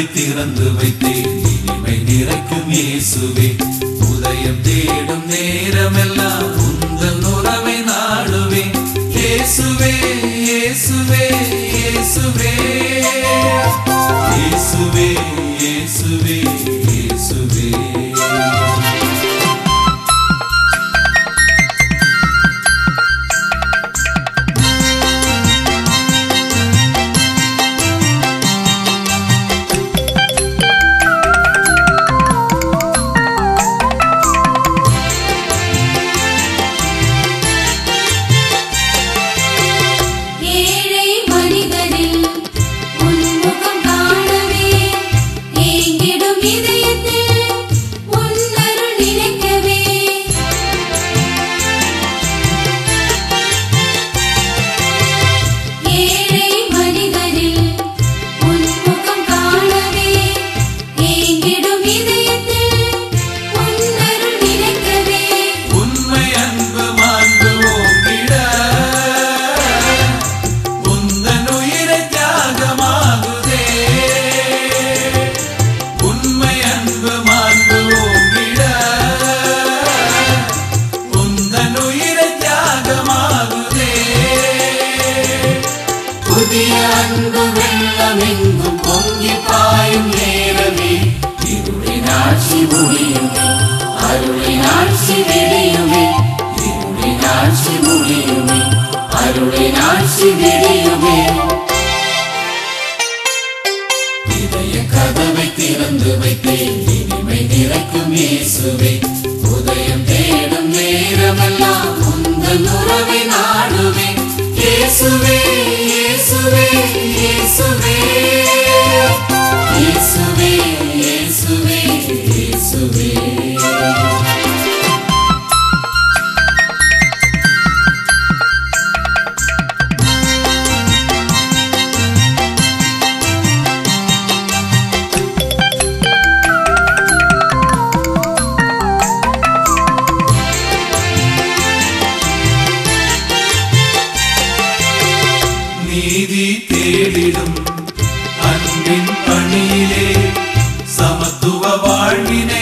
திறந்து வைத்தேன் இனிமை நிறைக்கும் இயேசுவே உதயம் தேடும் நேரமெல்லாம் உந்தன் உறவை நாடுவேன் இயேசுவே இயேசுவே இயேசுவே இயேசுவே இயேசுவே இயேசுவே ஏழை மனிதரில் உன்முகம் காணவே ஏங்கிடும் இதயத்தில் உன்னருள் நினைக்கவே ஏழை மனிதரில் உன்முகம் காணவே ஏங்கிடும் இதயத்தில் உன்னருள் நினைக்கவே உண்மை அன்பு மாண்பு ஓங்கிட உந்தன் உயிரை தியாகமாகுதே உண்மை அன்பு மாண்பு ஓங்கிட உந்தன் உயிரை தியாகமாகுதே புதிய அன்பு வெள்ளமெங்கும் பொங்கி பாயும் நேரமே இருளின் ஆட்சி முடியுமே அருளின் ஆட்சி விடியுமே இருளின் ஆட்சி முடியுமே அருளின் ஆட்சி விடியுமே இதய கதவை திறந்து வைத்தேன் இனிமை நிறைக்கும் இயேசுவே உதயம் தேடும் நேரமெல்லாம் உந்தன் உறவை நாடுவேன் இயேசுவே இயேசுவே இயேசுவே இயேசுவே இயேசுவே இயேசுவே நீதி தேடிடும் அன்பின் பணியிலே சமத்துவ வாழ்வினை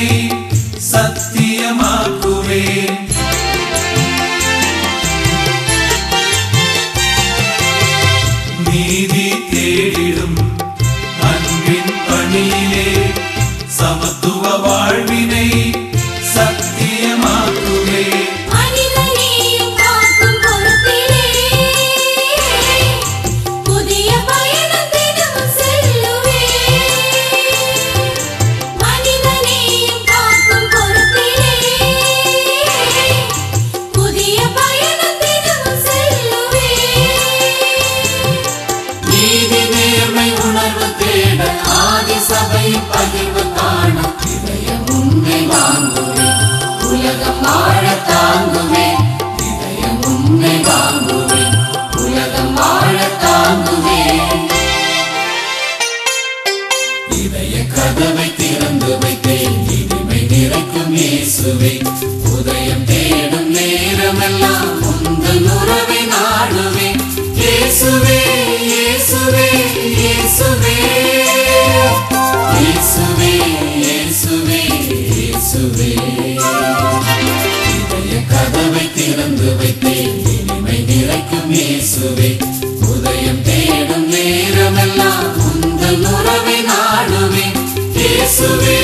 சத்தியமாக்குவேன் நீதி தேடிடும் அன்பின் பணியிலே சமத்துவ வாழ்வினை சத்தியமாக்குவேன் மனிதநேயம் காக்கும் பொறுப்பிலே புதிய பயணம் தினமும் செல்லுவேன் மனிதநேயம் காக்கும் பொறுப்பிலே புதிய பயணம் தினமும் செல்லுவேன் நீதி நேர்மை உணர்வு தேட ஆதி சபை பகிர்வு காண இதயம் உன்னை வாங்குவேன் உலகம் வாழ தாங்குவேன் இதயம் உன்னை வாங்குவேன் உலகம் வாழ தாங்குவேன் இதய கதவை திறந்து வைத்தேன் இனிமை நிறைக்கும் இயேசுவே உதயம் தேடும் நேரமெல்லாம் உந்தன் உறவை நாடுவேன் இயேசுவே இயேசுவே இயேசுவே இயேசுவே இயேசுவே இயேசுவே இதய கதவை திறந்து வைத்தேன் இனிமை நிறைக்கும் இயேசுவே உதயம் தேடும் நேரமெல்லாம் உந்தன் உறவை நாடுவேன் இயேசுவே